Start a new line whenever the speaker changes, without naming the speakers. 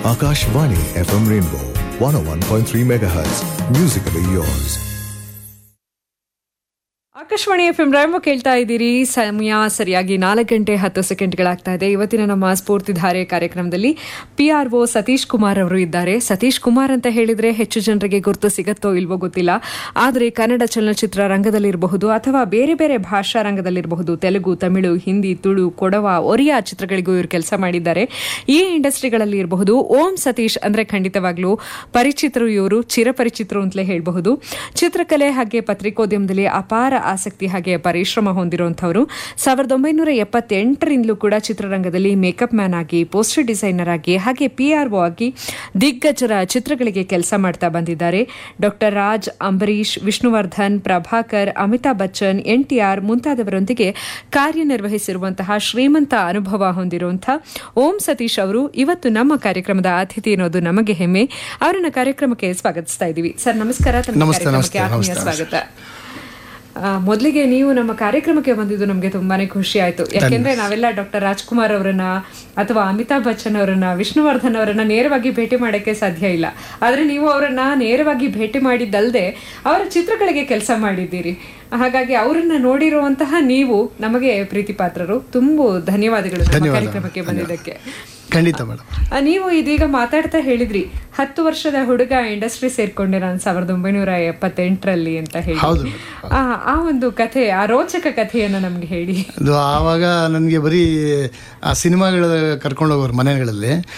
Akashvani FM Rainbow 101.3 MHz. Musically yours.
Akashvani F M Rayamma ಕೇಳ್ತಾ ಇದ್ದೀರಿ ಸಮಯ ಸರಿಯಾಗಿ ನಾಲ್ಕು ಗಂಟೆ ಹತ್ತು ಸೆಕೆಂಡ್ಗಳಾಗ್ತಾ ಇದೆ ಇವತ್ತಿನ ನಮ್ಮ ಸ್ಫೂರ್ತಿಧಾರೆ ಕಾರ್ಯಕ್ರಮದಲ್ಲಿ P R O Satish Kumar ಅವರು ಇದ್ದಾರೆ ಸತೀಶ್ ಕುಮಾರ್ ಅಂತ ಹೇಳಿದ್ರೆ ಹೆಚ್ಚು ಜನರಿಗೆ ಗುರುತು ಸಿಗತ್ತೋ ಇಲ್ವೋ ಗೊತ್ತಿಲ್ಲ ಆದರೆ ಕನ್ನಡ ಚಲನಚಿತ್ರ ರಂಗದಲ್ಲಿರಬಹುದು ಅಥವಾ ಬೇರೆ ಬೇರೆ ಭಾಷಾ ರಂಗದಲ್ಲಿರಬಹುದು ತೆಲುಗು ತಮಿಳು ಹಿಂದಿ ತುಳು ಕೊಡವ ಒರಿಯಾ ಚಿತ್ರಗಳಿಗೂ ಇವರು ಕೆಲಸ ಮಾಡಿದ್ದಾರೆ ಈ ಇಂಡಸ್ಟ್ರಿಗಳಲ್ಲಿ ಇರಬಹುದು ಓಂ ಸತೀಶ್ ಅಂದ್ರೆ ಖಂಡಿತವಾಗ್ಲೂ ಪರಿಚಿತರು ಇವರು ಚಿರಪರಿಚಿತರು ಅಂತಲೇ ಹೇಳಬಹುದು ಚಿತ್ರಕಲೆ ಹಾಗೆ ಪತ್ರಿಕೋದ್ಯಮದಲ್ಲಿ ಅಪಾರ ಆಸಕ್ತಿ ಹಾಗೆ ಪರಿಶ್ರಮ ಹೊಂದಿರುವಂತವರು ಸಾವಿರದ ಒಂಬೈನೂರ ಎಪ್ಪತ್ತೆಂಟರಿಂದಲೂ ಕೂಡ ಚಿತ್ರರಂಗದಲ್ಲಿ ಮೇಕಪ್ ಮ್ಯಾನ್ ಆಗಿ ಪೋಸ್ಟರ್ ಡಿಸೈನರ್ ಆಗಿ ಹಾಗೆ ಪಿ ಆರ್ ಒ ಆಗಿ ದಿಗ್ಗಜರ ಚಿತ್ರಗಳಿಗೆ ಕೆಲಸ ಮಾಡ್ತಾ ಬಂದಿದ್ದಾರೆ doctor Raj Ambareesh Vishnuvardhan Prabhakar Amitabh Bachchan N T R ಮುಂತಾದವರೊಂದಿಗೆ ಕಾರ್ಯನಿರ್ವಹಿಸಿರುವಂತಹ ಶ್ರೀಮಂತ ಅನುಭವ ಹೊಂದಿರುವಂತಹ ಓಂ ಸತೀಶ್ ಅವರು ಇವತ್ತು ನಮ್ಮ ಕಾರ್ಯಕ್ರಮದ ಅತಿಥಿ ಅನ್ನೋದು ನಮಗೆ ಹೆಮ್ಮೆ ಅವರನ್ನ ಕಾರ್ಯಕ್ರಮಕ್ಕೆ ಸ್ವಾಗತಿಸ್ತಾ ಇದ್ದೀವಿ ಸರ್ ನಮಸ್ಕಾರ ತಮ್ಮ
ನಮಸ್ತೆ,
ಕಾರ್ಯಕ್ರಮಕ್ಕೆ
ನಮಸ್ತೆ,
ಆತ್ಮೀಯ
ನಮಸ್ತೆ,
ಸ್ವಾಗತ ಆ, ಮೊದಲಿಗೆ ನೀವು ನಮ್ಮ ಕಾರ್ಯಕ್ರಮಕ್ಕೆ ಬಂದಿದ್ದು ನಮಗೆ ತುಂಬಾನೇ ಖುಷಿ ಆಯ್ತು ಯಾಕೆಂದ್ರೆ ನಾವೆಲ್ಲ ಡಾಕ್ಟರ್ ರಾಜ್ಕುಮಾರ್ ಅವರನ್ನ ಅಥವಾ ಅಮಿತಾಬ್ ಬಚ್ಚನ್ ಅವರನ್ನ ವಿಷ್ಣುವರ್ಧನ್ ಅವರನ್ನ ನೇರವಾಗಿ ಭೇಟಿ ಮಾಡಕ್ಕೆ ಸಾಧ್ಯ ಇಲ್ಲ ಆದ್ರೆ ನೀವು ಅವರನ್ನ ನೇರವಾಗಿ ಭೇಟಿ ಮಾಡಿದ್ದಲ್ದೆ ಅವರ ಚಿತ್ರಗಳಿಗೆ ಕೆಲಸ ಮಾಡಿದ್ದೀರಿ ಹಾಗಾಗಿ ಅವರನ್ನ ನೋಡಿರುವಂತಹ ನೀವು ನಮಗೆ ಪ್ರೀತಿ ಪಾತ್ರರು ತುಂಬು ಧನ್ಯವಾದಗಳು ನಮ್ಮ
ಧನ್ಯವಾದ,
ಕಾರ್ಯಕ್ರಮಕ್ಕೆ ಬಂದಿದ್ದಕ್ಕೆ
ಖಂಡಿತ ಮೇಡಮ್
ಆ, ನೀವು ಇದೀಗ ಮಾತಾಡ್ತಾ ಹೇಳಿದ್ರಿ ಹತ್ತು ವರ್ಷದ ಹುಡುಗ ಇಂಡಸ್ಟ್ರಿ ಸೇರ್ಕೊಂಡೆ ನಾನು ಸಾವಿರದ ಒಂಬೈನೂರ ಎಪ್ಪತ್ತೆಂಟರಲ್ಲಿ ಅಂತ ಹೇಳಿ
ಹೌದು
ಆ ಆ ಒಂದು ಕಥೆ ಆ ರೋಚಕ ಕಥೆಯನ್ನ ನಮ್ಗೆ ಹೇಳಿ
ಅದು ಆವಾಗ ನನಗೆ ಬರೀ ಆ ಸಿನಿಮಾಗಳ ಕರ್ಕೊಂಡು ಹೋಗೋರು ಮನೆಗಳಲ್ಲಿ